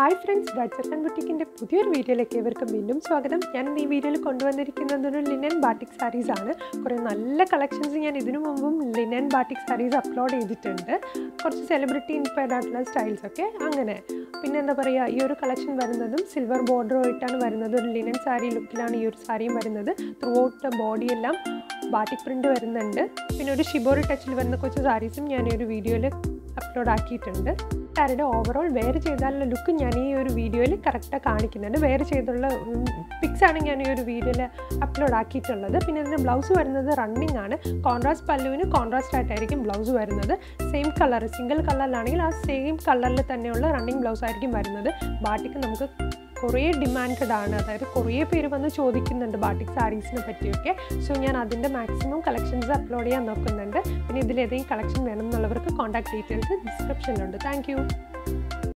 hi friends ഡാച്ചർക്കൻ ബുട്ടിക്കിൻ്റെ പുതിയൊരു വീഡിയോയിലേക്ക് ഇവർക്ക് വീണ്ടും സ്വാഗതം ഞാൻ ഈ വീഡിയോയിൽ കൊണ്ടുവന്നിരിക്കുന്നത് ഒരു ലിനൻ ബാട്ടിക് സാരീസ് ആണ് കുറേ നല്ല കളക്ഷൻസ് ഞാൻ ഇതിനു മുമ്പും ലിനൻ ബാട്ടിക് സാരീസ് അപ്ലോഡ് ചെയ്തിട്ടുണ്ട് കുറച്ച് സെലിബ്രിറ്റി ഇൻസ്പയർഡ് ആയിട്ടുള്ള സ്റ്റൈൽസ് ഒക്കെ അങ്ങനെ പിന്നെ എന്താ പറയുക ഈ ഒരു കളക്ഷൻ വരുന്നതും സിൽവർ ബോർഡറുമായിട്ടാണ് വരുന്നത് ഒരു ലിനൻ സാരി ലുക്കിലാണ് ഈ ഒരു സാരിയും വരുന്നത് ത്രൂ ഔട്ട് ബോഡിയെല്ലാം ബാട്ടിക് പ്രിൻ്റ് വരുന്നുണ്ട് പിന്നെ ഒരു ഷിബോറി ടച്ചിൽ വരുന്ന കുറച്ച് സാരീസും ഞാൻ ഈ ഒരു വീഡിയോയിൽ അപ്ലോഡ് ആക്കിയിട്ടുണ്ട് സാരിയുടെ ഓവറോൾ വെയർ ചെയ്താലുള്ള ലുക്ക് ഞാൻ ഈ ഒരു വീഡിയോയിൽ കറക്റ്റായി കാണിക്കുന്നുണ്ട് വെയർ ചെയ്തുള്ള പിക്സ് ആണ് ഞാൻ ഈ ഒരു വീഡിയോയിൽ അപ്ലോഡ് ആക്കിയിട്ടുള്ളത് പിന്നെ ഇതിന് ബ്ലൗസ് വരുന്നത് റണ്ണിങ് ആണ് കോൺട്രാസ്റ്റ് പല്ലുവിന് കോൺട്രാസ്റ്റ് ആയിട്ടായിരിക്കും ബ്ലൗസ് വരുന്നത് സെയിം കളർ സിംഗിൾ കളറിലാണെങ്കിൽ ആ സെയിം കളറിൽ തന്നെയുള്ള റണ്ണിങ് ബ്ലൗസ് ആയിരിക്കും വരുന്നത് ബാട്ടിക്ക് നമുക്ക് കുറേ ഡിമാൻഡഡ് ആണ് അതായത് കുറേ പേര് വന്ന് ചോദിക്കുന്നുണ്ട് ബാട്ടിക് സാരീസിനെ പറ്റിയൊക്കെ സോ ഞാൻ അതിൻ്റെ മാക്സിമം കളക്ഷൻസ് അപ്ലോഡ് ചെയ്യാൻ നോക്കുന്നുണ്ട് പിന്നെ ഇതിലേതെങ്കിലും കളക്ഷൻ വേണം എന്നുള്ളവർക്ക് കോൺടാക്ട് ഡീറ്റെയിൽസ് ഡിസ്ക്രിപ്ഷനിലുണ്ട് താങ്ക്